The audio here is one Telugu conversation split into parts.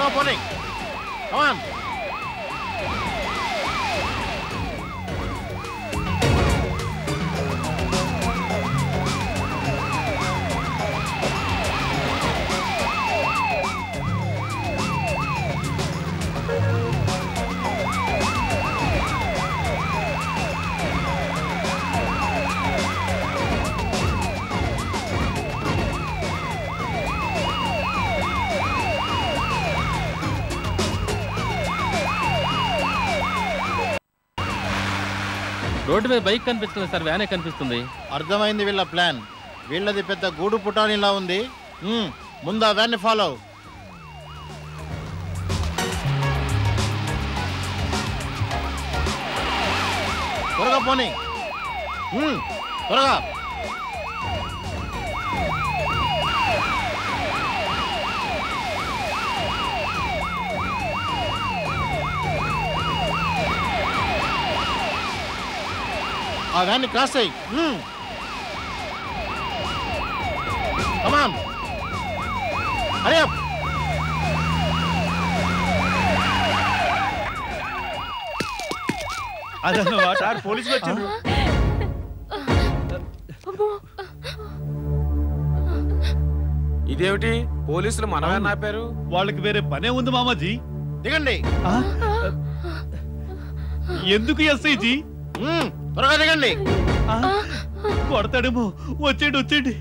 త్వరగా పోనీ కమాన్ రోడ్డు మీద బైక్ కనిపిస్తుంది సార్ వ్యానే కనిపిస్తుంది అర్థమైంది వీళ్ళ ప్లాన్ వీళ్ళది పెద్ద గూడు పుటానిలా ఉంది మ్మ్, ముందు ఆ వ్యాన్ని ఫాలో త్వరగా పోనీ మ్మ్, త్వరగా ఆ వ్యాన్ని క్రాస్ అయ్యి కమాన్ హరి అప్ అదన్నమాట సార్ పోలీసులు వచ్చారు ఇదేమిటి పోలీసులు మనమే ఆపారు వాళ్ళకి వేరే పనే ఉంది మామాజీ దిగండి ఆ? ఎందుకు ఎస్ఐజీ మ్మ్, త్వరగా దిగండి ఆ? కొడతాడేమో వచ్చేయండి వచ్చేయండి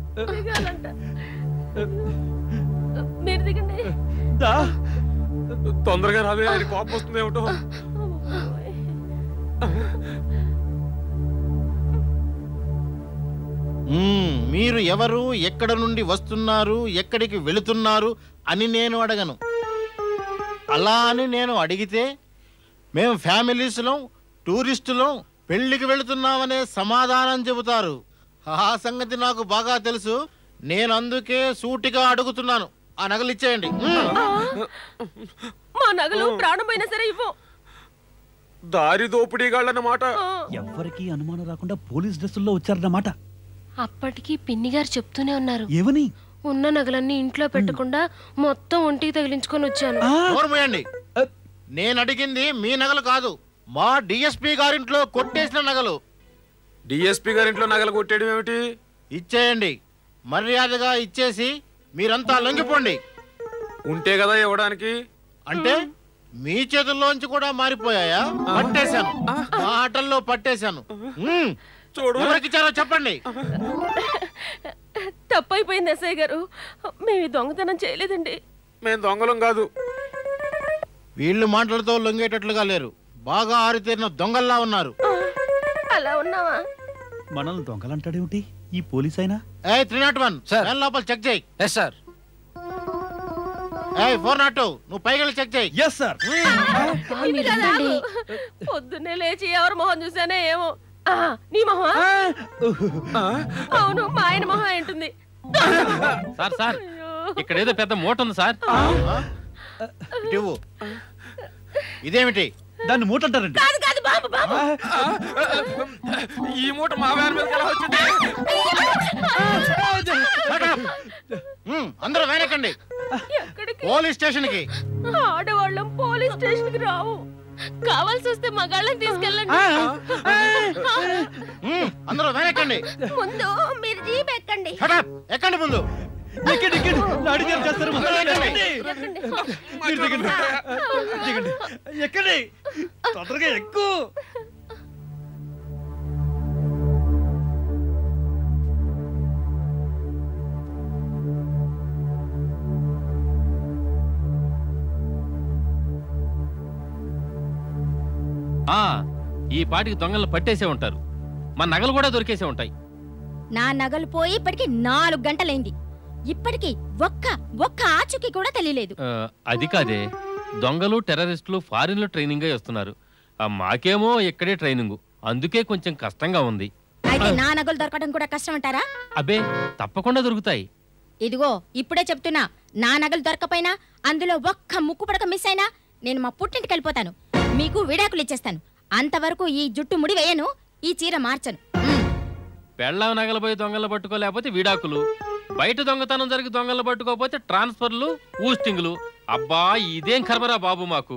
మీరు దిగండి దా తొందరగా రావే ఆయన కోపం వస్తుంది ఏమిటో మ్మ్, మీరు ఎవరు ఎక్కడ నుండి వస్తున్నారు ఎక్కడికి వెళుతున్నారు అని నేను అడగను అలా అని నేను అడిగితే మేము ఫ్యామిలీస్లో టూరిస్టులో పెళ్లికి వెళుతున్నామనే సమాధానం చెబుతారు ఆ సంగతి నాకు బాగా తెలుసు నేను అందుకే సూటిగా అడుగుతున్నాను ఆ నగలు ఇచ్చేయండి మ్మ్. మా నగలు ప్రాణమైనా సరే ఇవ్వం దారి దోపిడీగాళ్ళన్నమాట ఎవ్వరికి అనుమానం రాకుండా పోలీస్ డ్రెస్సుల్లో వచ్చారన్నమాట అప్పటికి పిన్ని గారు చెప్తూనే ఉన్నారు ఏమని ఉన్న నగలన్నీ ఇంట్లో పెట్టకుండా మొత్తం ఒంటికి తగిలించుకొని వచ్చాను ఆ? నోరు మూయండి అ, నేను అడిగింది మీ నగలు కాదు మా డిఎస్పీ గారింట్లో కొట్టేసిన నగలు డిఎస్పీ గారింట్లో నగలు కొట్టేయడం ఏమిటి ఇచ్చేయండి మర్యాదగా ఇచ్చేసి మీరంతా లొంగిపోండి ఉంటే కదా ఇవ్వడానికి అంటే మీ చేతుల్లోంచి కూడా మారిపోయాయా పట్టేశాను మాటల్లో పట్టేశాను మ్మ్. చూడు ఎవరికిచ్చారో చెప్పండి తప్పైపోయింది ఎస్ఐ గారు మేము ఈ దొంగతనం చేయలేదండి మేము దొంగలం కాదు వీళ్ళు మాటలతో లొంగేటట్లుగా లేరు బాగా ఆరితేరిన దొంగల్లా ఉన్నారు ఆ, అలా ఉన్నావా మనల్ని దొంగలంటాడేమిటి ఈ పోలీస్ అయినా A three naught one sir. లోపల చెక్ చేయి yes sir A four naught two నువ్వు పైకి చెక్ చేయి ఎస్ సార్ ఆ, మీరు ఉండండి. పొద్దున్నే లేచి ఎవరి మొహం చూసానే ఏమో ఆ, నీ మొహం అవును మా ఆయన మొహం ఏంటుంది సార్ సార్ ఇక్కడ ఏదో పెద్ద మూట ఉంది సార్ ఇటు ఇవ్వు. ఇదేమిటి దాన్ని మూట అంటారండి కాదు కాదు బాబు బాబు ఈ మూట మా వ్యాన్ మీదకి ఎలా వచ్చింది Shut up. మ్మ్, అందరూ వెనకండి ఎక్కడికి పోలీస్ స్టేషన్ కి ఆడవాళ్ళం పోలీస్ స్టేషన్ కి రావు కావాల్సి వస్తే మగాళ్ళని తీసుకెళ్ళండి మ్మ్, అందరూ వెనకండి ముందు మీరు జీప్ ఎక్కండి Shut up. ఎక్కండి ముందు ఎక్కండి ఎక్కండి లాడి గారు చేస్తారు అందరూ ఎక్కండి ఎక్కండి మీరు దిగండి దిగండి ఎక్కండి తొందరగా ఎక్కువ ఆ ఈ పాటికి దొంగలను పట్టేసే ఉంటారు మన నగలు కూడా దొరికేసే ఉంటాయి నా నగలు పోయి ఇప్పటికి నాలుగు గంటలైంది ఇప్పటికి ఒక్క ఒక్క ఆచుకి కూడా తెలియలేదు ఆ, అది కాదే దొంగలు టెర్రరిస్టులు ఫారిన్లో ట్రైనింగ్ అయి వస్తున్నారు ఆ, మాకేమో ఇక్కడే ట్రైనింగ్ అందుకే కొంచెం కష్టంగా ఉంది అయితే నా నగలు దొరకడం కూడా కష్టం అంటారా అబ్బే తప్పకుండా దొరుకుతాయి ఇదిగో ఇప్పుడే చెప్తున్నా నా నగలు దొరకపోయినా అందులో ఒక్క ముక్కు పడక మిస్ అయినా నేను మా పుట్టింటికి వెళ్ళిపోతాను మీకు విడాకులు ఇచ్చేస్తాను అంతవరకు ఈ జుట్టు ముడి వేయను ఈ చీర మార్చను ఉమ్. పెళ్ళాం నగలు పోయి దొంగలు పట్టుకోలేకపోతే విడాకులు బయట దొంగతనం జరిగి దొంగలు పట్టుకోకపోతే ట్రాన్స్ఫర్లు ఊస్టింగ్లు అబ్బా ఇదేం కర్మరా బాబు మాకు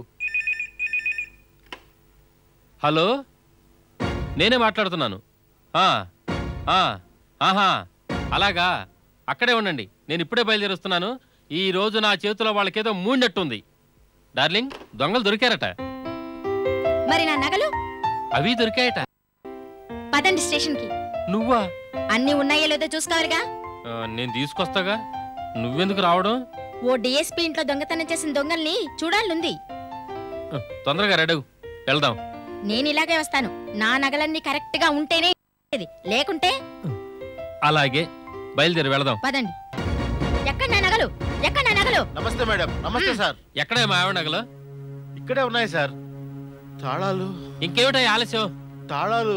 హలో నేనే మాట్లాడుతున్నాను ఆ, ఆ, ఆహా అలాగా అక్కడే ఉండండి నేను ఇప్పుడే బయలుదేరుస్తున్నాను ఈ రోజు నా చేతిలో వాళ్ళకేదో మూడినట్టుంది డార్లింగ్ దొంగలు దొరికారట మరి నా నగలు అవి దొరికాయట పదండి స్టేషన్కి నువ్వా అన్నీ ఉన్నాయో లేదో చూసుకోవాలిగా ఆ, నేను తీసుకొస్తాగా నువ్వెందుకు రావడం ఓ డిఎస్పీ ఇంట్లో దొంగతనం చేసిన దొంగల్ని చూడాలనుంది ఆ, తొందరగా రెడవు వెళ్దాం నేను ఇలాగే వస్తాను నా నగలన్నీ కరెక్ట్ గా ఉంటేనే ఇది. లేకుంటే అలాగే బయలుదేరి వెళదాం పదండి ఎక్కడ నా నగలు ఎక్కడ నా నగలు నమస్తే మేడం నమస్తే సార్ ఎక్కడే మా ఆవిడ నగలు ఇక్కడే ఉన్నాయి సార్ తాళాలు ఇంకేమిటో ఆలస్యం తాళాలు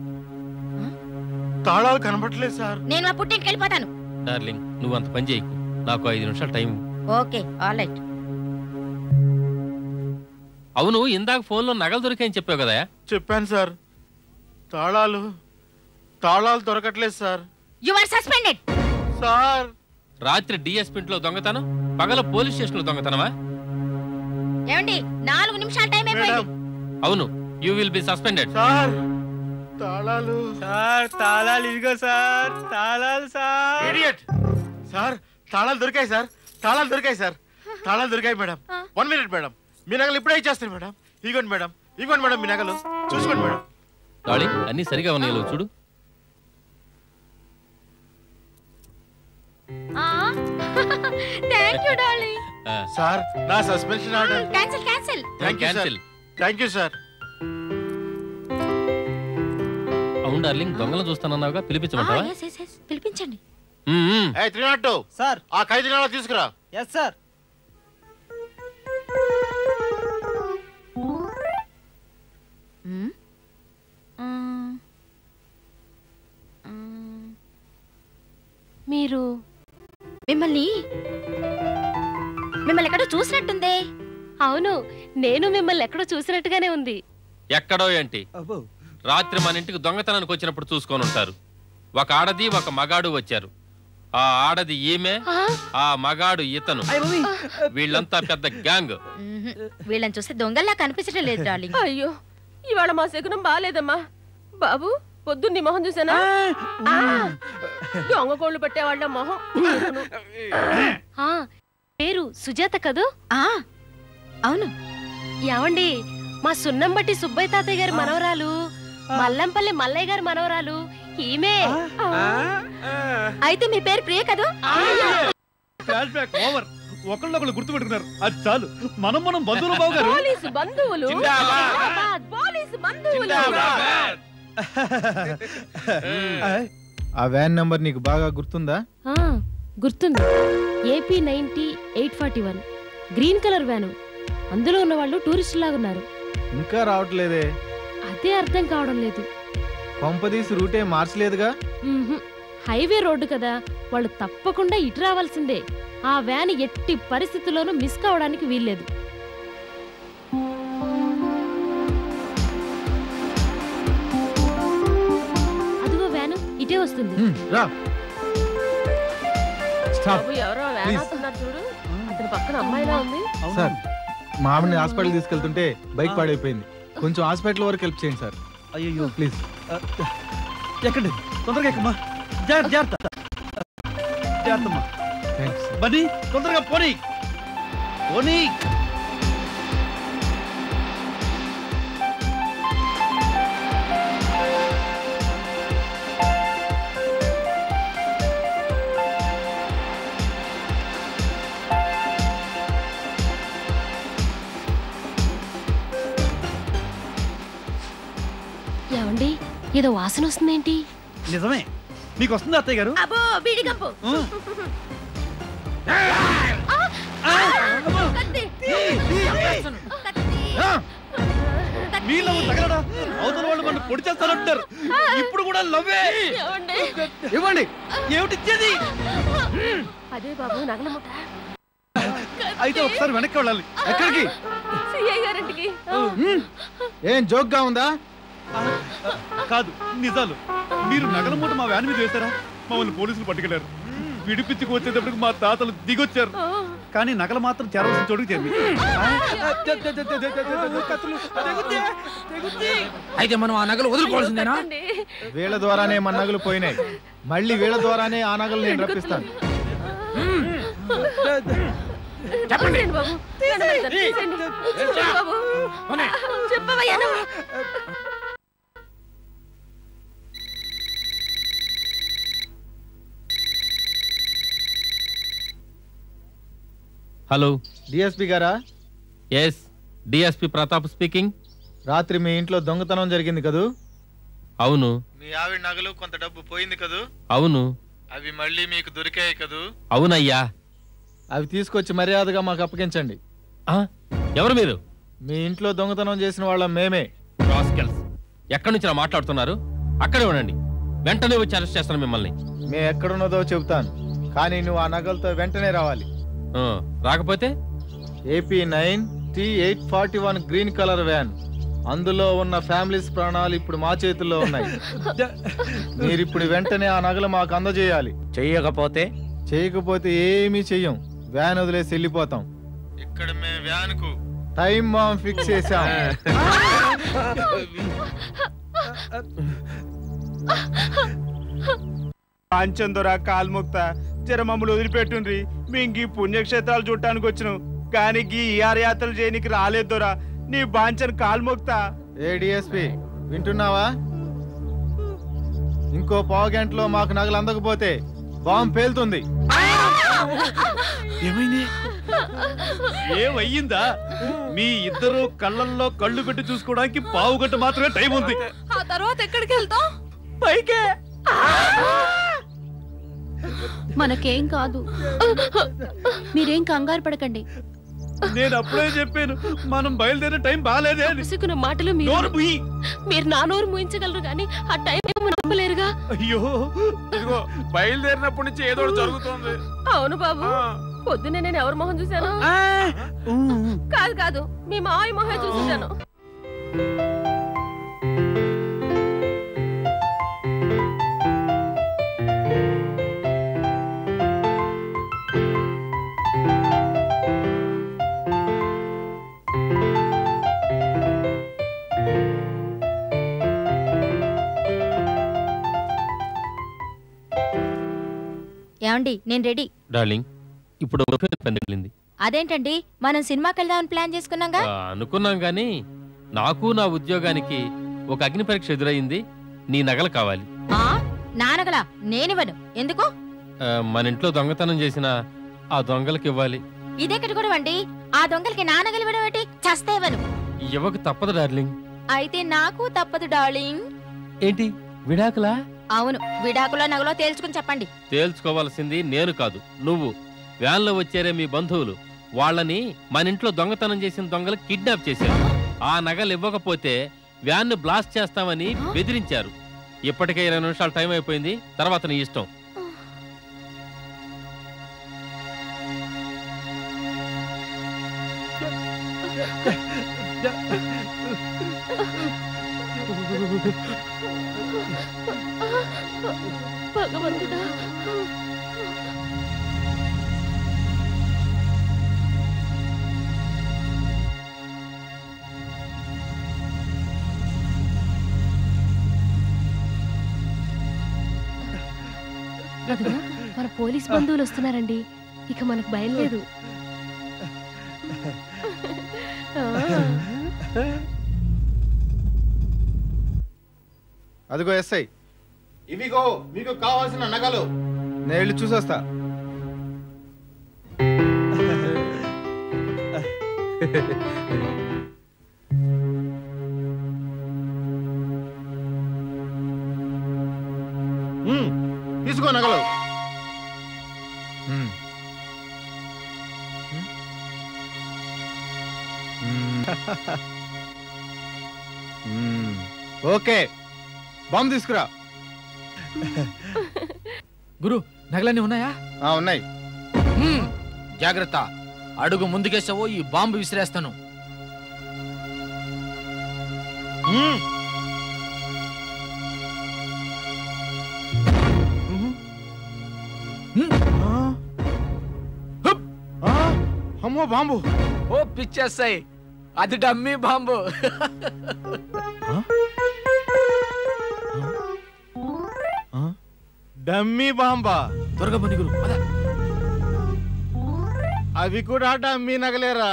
తాళాలు కనబడట్లేదు సార్ నేను మా పుట్టింటికి వెళ్ళిపోతాను డార్లింగ్ నువ్వు అంత పని చేయకు నాకు ఐదు నిమిషాలు టైం ఇవ్వు. ఓకే ఆల్ రైట్ అవును ఇందాక ఫోన్లో నగలు దొరికాయని చెప్పావు కదా చెప్పాను సార్ తాళాలు తాళాలు దొరకట్లేదు sir you are suspended sir రాత్రి డిఎస్పీ ఇంట్లో దొంగతనం పగల పోలీస్ స్టేషన్లో దొంగతనమా ఏమండి నాలుగు నిమిషాలు టైం మేడం అయిపోయింది అవును you will be suspended sir తాళాలు సార్ తాళాలు ఇదిగో సార్ తాళాలు సార్ ఇడియట్ సార్ తాళాలు దొరికాయి సార్ తాళాలు దొరికాయి సార్ తాళాలు దొరికాయి మేడం వన్ మినిట్ మేడం మీ నగలు ఇప్పుడే ఇచ్చేస్తాను మేడం ఇగోండి మేడం ఇగోండి మేడం మీ నగలు చూసుకోండి మేడం డార్లింగ్ అన్ని సరిగా ఉన్నాయి లేవో చూడు థ్యాంక్ యూ డార్లింగ్ ఆ, సార్ నా suspension order cancel cancel thank you sir cancel. Thank you sir అవును డార్లింగ్ దొంగలు చూస్తానన్నావుగా పిలిపించమంటావా ఎస్ ఎస్ ఎస్ పిలిపించండి మ్మ్, మ్మ్. A three naught two sir ఆ ఖైదీ నెల తీసుకురా ఎస్ సార్ మ్మ్. ఆ. ఆ. మీరు మిమ్మల్ని మిమ్మల్ని ఎక్కడో చూసినట్టుందే అవును నేను మిమ్మల్ని ఎక్కడో చూసినట్టుగానే ఉంది ఎక్కడో ఏంటి అబ్బో రాత్రి మన ఇంటికి దొంగతనానికి వచ్చినప్పుడు చూసుకొని ఉంటారు ఒక ఆడది ఒక మగాడు వచ్చారు ఆ ఆడది ఈమె ఆ, ఆ మగాడు ఇతను అయ్య మమ్మీ వీళ్ళంతా పెద్ద గ్యాంగ్ మ్మ్. వీళ్ళని చూస్తే దొంగల్లా కనిపించడం లేదు డార్లింగ్ అయ్యో ఇవాళ మా శకునం బాగాలేదమ్మా బాబు పొద్దున్న నీ మొహం చూసానా ఆ, దొంగ కోళ్ళు పట్టేవాళ్ళ మొహం ఆ, పేరు సుజాత కదూ ఆ అవును ఏమండి మా సున్నం బట్టి సుబ్బయ్య తాతయ్య గారి మనవరాలు మల్లంపల్లి మల్లయ్య గారి మనవరాలు ఈమె ఆ. అయితే మీ పేరు ప్రియ కదూ ఫ్లాష్ బ్యాక్ ఓవర్ ఒకళ్ళొకళ్ళు గుర్తుపెట్టుకున్నారు అది చాలు మనం మనం బంధువులు బాబు గారు పోలీసు బంధువులు జిందాబాద్. పోలీసు బంధువులు ఆ వ్యాన్ నంబర్ నీకు బాగా గుర్తుందా ఆ, గుర్తుంది AP ninety eight forty one green colour van అందులో ఉన్న వాళ్ళు టూరిస్టులు లాగున్నారు ఇంకా రావట్లేదే అదే అర్థం కావడం లేదు కొంపదీసి రూటే మార్చలేదుగా మ్మ్హ్మ్. హైవే రోడ్డు కదా వాళ్ళు తప్పకుండా ఇటు రావాల్సిందే ఆ వ్యాన్ ఎట్టి పరిస్థితుల్లోనూ మిస్ కావడానికి వీల్లేదు అదిగో వ్యాను ఇటే వస్తుంది హ్మ్, రా స్టాప్ బాబు ఎవరో వ్యాన్ Please. వస్తున్నారు చూడు అతని పక్కన అమ్మాయిలా ఉంది సార్ మా ఆవిడని హాస్పిటల్ తీసుకెళ్తుంటే బైక్ పాడైపోయింది కొంచెం హాస్పిటల్ వరకు హెల్ప్ చేయండి సార్ అయ్యో ప్లీజ్ ఎక్కండి తొందరగా ఎక్కమ్మా జాగ్రత్త జాగ్రత్త జాగ్రత్తమ్మా థ్యాంక్స్ బన్నీ తొందరగా పోనీ పోనీ ఏమండి ఏదో వాసన వస్తుందేంటి నిజమే మీకు వస్తుంది అత్తయ్య గారు అబ్బో బీడిగంపు ఉం. కత్తి. కత్తి. మీలో తగలడా అవతల వాళ్ళు మనం పొడి చేస్తారంటారు ఇప్పుడు కూడా లవ్వే ఏమండి ఇవ్వండి ఏమిటి ఇచ్చేది అదే బాబు నగలముట అయితే ఒకసారి వెనక్కి వెళ్ళాలి ఎక్కడికి సిఐ గారింటికి ఏం జోక్ గా ఉందా కాదు నిజాలు మీరు నగల మూట మా వ్యాన్ మీద వేశారా మమ్మల్ని పోలీసులు పట్టుకెళ్లారు విడిపించుకు వచ్చేటప్పటికి మా తాతలు దిగొచ్చారు ఆ, కానీ నగలు మాత్రం చేరవలసిన చోటుకు చేరింది అయితే మనం ఆ నగలు వదులుకోవాల్సిందేనా కట్టండి. వీళ్ళ ద్వారానే మన నగలు పోయినాయి మళ్ళీ వీళ్ళ ద్వారానే ఆ నగలు నేను రప్పిస్తాను తీసేయండి బాబు కనబడతారు, తీసేయండి. చెప్పు బాబు చెప్పవయ్యా నువ్వు. హలో డిఎస్పి గారా ఎస్ డిఎస్పి ప్రతాప్ స్పీకింగ్ రాత్రి మీ ఇంట్లో దొంగతనం జరిగింది కదూ అవును మీ ఆవిడ నగలు కొంత డబ్బు పోయింది కదూ అవును అవి మళ్ళీ మీకు దొరికాయి కదూ అవునయ్యా అవి తీసుకొచ్చి మర్యాదగా మాకు అప్పగించండి ఆ, ఎవరు మీరు మీ ఇంట్లో దొంగతనం చేసిన వాళ్ళ మేమే రాస్కెల్స్ ఎక్కడి నుంచి మాట్లాడుతున్నారు అక్కడే ఉండండి వెంటనే వచ్చి అరెస్ట్ చేస్తాను మిమ్మల్ని మేము ఎక్కడున్నదో చెబుతాను కానీ నువ్వు ఆ నగలతో వెంటనే రావాలి ఆ, రాకపోతే AP ninety eight forty one green colour van అందులో ఉన్న ఫ్యామిలీస్ ప్రాణాలు ఇప్పుడు మా చేతుల్లో ఉన్నాయి మీరు ఇప్పుడు వెంటనే ఆ నగలు మాకు అందజేయాలి చెయ్యకపోతే చేయకపోతే ఏమీ చెయ్యం వ్యాన్ వదిలేసి వెళ్ళిపోతాం ఇక్కడ మేము వ్యాన్ కు టైం బాంబ్ ఫిక్స్ చేసాం పాంచందొర కాల్ముక్త జర మమ్మల్ని వదిలిపెట్టుండ్రి మేము ఈ పుణ్యక్షేత్రాలు చూడటానికి వచ్చినాం కానీ గీ యాత్రలు చేయనికి రాలేదు దొరా నీ బాంచన్ కాల్ముక్త ఏ డిఎస్పి వింటున్నావా ఇంకో పావు గంటలో మాకు నగలు అందకపోతే బాంబు పేలుతుంది ఏమైంది ఏమయ్యిందా మీ ఇద్దరు కళ్ళల్లో కళ్ళు పెట్టి చూసుకోవడానికి పావు గంట మాత్రమే టైం ఉంది ఆ తర్వాత ఎక్కడికి వెళ్తాం పైకే మనకేం కాదు మీరేం కంగారు పడకండి నేను అప్పుడే చెప్పాను మనం బయలుదేరే టైం బాగాలేదే అని విసుకున్న మాటలు మీరు నోరు ముయ్యి. మీరు నా నోరు ముయించగలరు కానీ ఆ టైం ఏమో నమ్మలేరుగా అయ్యో ఇదిగో బయలుదేరినప్పటి నుంచి ఏదో ఒకటి జరుగుతోంది అవును బాబు పొద్దున్నే నేను ఎవరి మొహం చూశాను కాదు కాదు మీ మావయ్య మొహం చూసేశాను ఏమండి నేను రెడీ డార్లింగ్ ఇప్పుడు ఒపీనియన్ పని తగిలింది. అదేంటండి మనం సినిమాకి వెళ్దామని ప్లాన్ చేసుకున్నాగా ఆ, అనుకున్నాం కానీ నాకు నా ఉద్యోగానికి ఒక అగ్ని పరీక్ష ఎదురయ్యింది నీ నగలు కావాలి ఆ నానగలా నేనివ్వను ఎందుకు ఆ, మన ఇంట్లో దొంగతనం చేసిన ఆ దొంగలకి ఇవ్వాలి ఇదెక్కడి కూడా అండి ఆ దొంగలకి నానగలు ఇవ్వడం ఏంటి చస్తే ఇవ్వను ఇవ్వకు తప్పదు డార్లింగ్ అయితే నాకు తప్పదు డార్లింగ్ ఏంటి విడాకులా అవును విడాకులో నగలో తేల్చుకుని చెప్పండి తేల్చుకోవాల్సింది నేను కాదు నువ్వు వ్యాన్లో వచ్చారే మీ బంధువులు వాళ్ళని మన ఇంట్లో దొంగతనం చేసిన దొంగలు కిడ్నాప్ చేశారు ఆ నగలు ఇవ్వకపోతే వ్యాన్ను బ్లాస్ట్ చేస్తామని బెదిరించారు ఇప్పటికే ఇరవై నిమిషాలు టైం అయిపోయింది తర్వాత నీ ఇష్టం భగవంతుడా అదిగో మన పోలీస్ బంధువులు వస్తున్నారండి ఇక మనకు భయం లేదు ఆ. అదిగో ఎస్ఐ ఇవిగో మీకు కావాల్సిన నగలు నేను వెళ్ళి చూసొస్తా ఉమ్, తీసుకో నగలు మ్మ్. మ్మ్. మ్మ్. ఓకే బాంబు తీసుకురా గురు నగలన్నీ ఉన్నాయా ఆ, ఉన్నాయి హ్మ్, జాగ్రత్త అడుగు ముందుకేసావో ఈ బాంబు విసిరేస్తాను ఉమ్, హ్మ్, ఆ, హుప్. ఆ, అమ్మో బాంబు ఓ పిచ్చేస్తాయి అది డమ్మీ బాంబు డమ్మీ బాంబా త్వరగా పనిగురు అవి కూడా డమ్మీ నగలేరా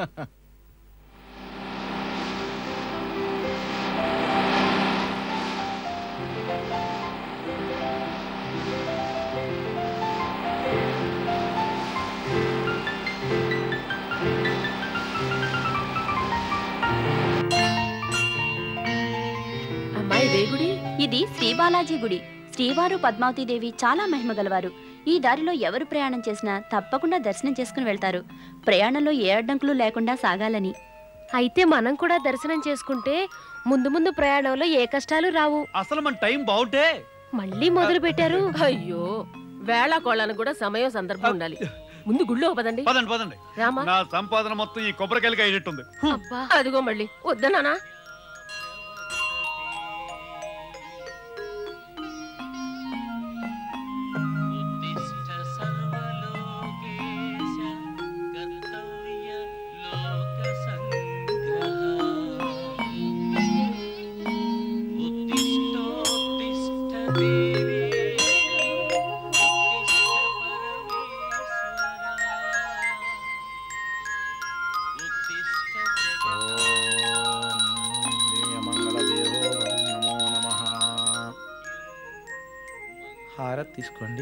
అమ్మాయి వేగుడి ఇది శ్రీ బాలాజీ గుడి శ్రీవారు పద్మావతీదేవి చాలా మహిమ గలవారు ఈ దారిలో ఎవరు ప్రయాణం చేసినా తప్పకుండా దర్శనం చేసుకుని వెళ్తారు ప్రయాణంలో ఏ అడ్డంకులు లేకుండా సాగాలని అయితే మనం కూడా దర్శనం చేసుకుంటే ముందు ముందు ప్రయాణంలో ఏ కష్టాలు రావు అసలు మన టైం బాగుంటే మళ్ళీ మొదలు పెట్టారు అయ్యో వేళ కోళ్ళను కూడా సమయం సందర్భం ఉండాలి ముందు గుళ్ళో పదండి పదండి పదండి రామా నా సంపాదన మొత్తం ఈ కొబ్బరికాయలకి అయ్యేటట్టుంది అబ్బా అదిగో మళ్ళీ వద్దనానా హారత్ తీసుకోండి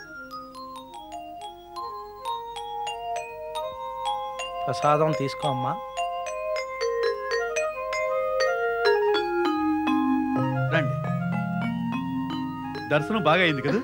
ప్రసాదం తీసుకో అమ్మా రండి దర్శనం బాగా అయింది కదా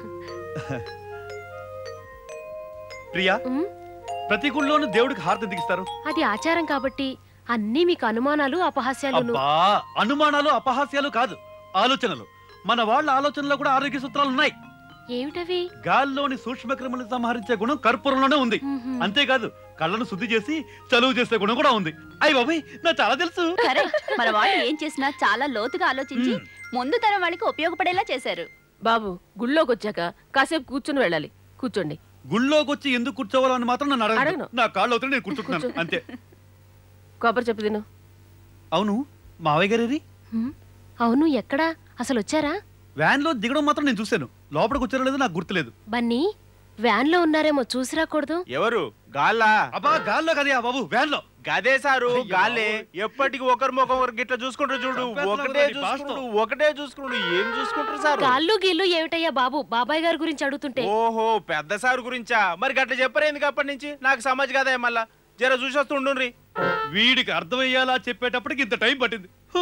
ప్రియా ఉమ్, ప్రతి గుళ్ళోనూ దేవుడికి హారతి ఎందుకు ఇస్తారు అది ఆచారం కాబట్టి అన్నీ మీకు అనుమానాలు అపహాస్యాలును అబ్బా అనుమానాలు అపహాస్యాలు కాదు ఆలోచనలు మన వాళ్ళ ఆలోచనలో కూడా ఆరోగ్య సూత్రాలు ఉన్నాయి ఏమిటవి గాల్లోని సూక్ష్మక్రిములు సంహరించే గుణం కర్పూరంలోనే ఉంది మ్మ్హ్మ్. అంతేకాదు కళ్ళను శుద్ధి చేసి చలువు చేసే గుణం కూడా ఉంది అయ్యి బాబాయ్ నా చాలా తెలుసు కరెక్ట్ మన వాళ్ళు ఏం చేసినా చాలా లోతుగా ఆలోచించి ముందు తరం వాళ్ళకి ఉపయోగపడేలా చేశారు బాబు గుళ్ళోకి వచ్చాక కాసేపు కూర్చుని వెళ్ళాలి కూర్చోండి గుళ్ళోకి వచ్చి ఎందుకు కూర్చోవాలని మాత్రం నన్ను అడగను అడగను. నా కాళ్ళు అవుతుంటే నేను కూర్చుంటున్నాను కూర్చో. అంతే కొబ్బరి చెప్పు తిను అవును మావయ్య గారి హ్మ్? అవును ఎక్కడా అసలు వచ్చారా వ్యాన్ లో దిగడం మాత్రం నేను చూశాను లోపలికి వచ్చారో లేదో నాకు గుర్తులేదు బన్నీ వ్యాన్ లో ఉన్నారేమో చూసి రాకూడదు ఎవరు గాల్లా అబ్బా గాల్లో కదయా బాబు వ్యాన్ లో గదే సారు అయ్యో. గాల్లే ఎప్పటికి ఒకరి ముఖం ఒకరు గిట్ల చూసుకుంటారు చూడు చంపేస్తున్నావు ఒకటే నీ భాషతో. చూసుకుంటాడు ఒకటే చూసుకుంటాడు ఏం చూసుకుంటారు సారు గాళ్ళు గీళ్ళు ఏమిటయ్యా బాబు బాబాయ్ గారి గురించి అడుగుతుంటే ఓహో పెద్ద సారు గురించా మరి గట్ల చెప్పరు ఎందుకు అప్పటి నుంచి నాకు సమజ్ కదా మళ్ళా జర చూసొస్తుండ్రి వీడికి అర్థమయ్యేలా చెప్పేటప్పటికి ఇంత టైం పట్టింది హు.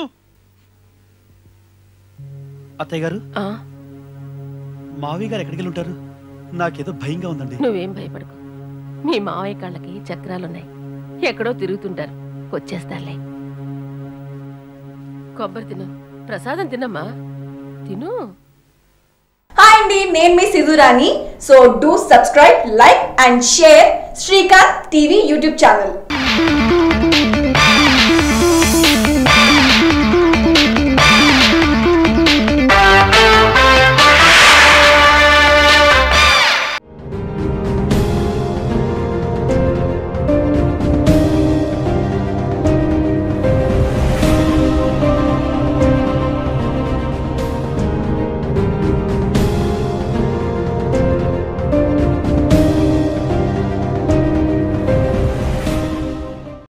అత్తయ్య గారు ఆ, మావయ్య గారు ఎక్కడికి వెళ్ళి ఉంటారు నాకేదో భయంగా ఉందండి నువ్వేం భయపడకు మీ మావయ్య కాళ్ళకి చక్రాలున్నాయి ఎక్కడో తిరుగుతుంటారు వచ్చేస్తారులే కొబ్బరి తిను ప్రసాదం తినమ్మా తిను హాయ్ అండి నేను మీ Sidhurani so do subscribe like and share Srikanth TV YouTube channel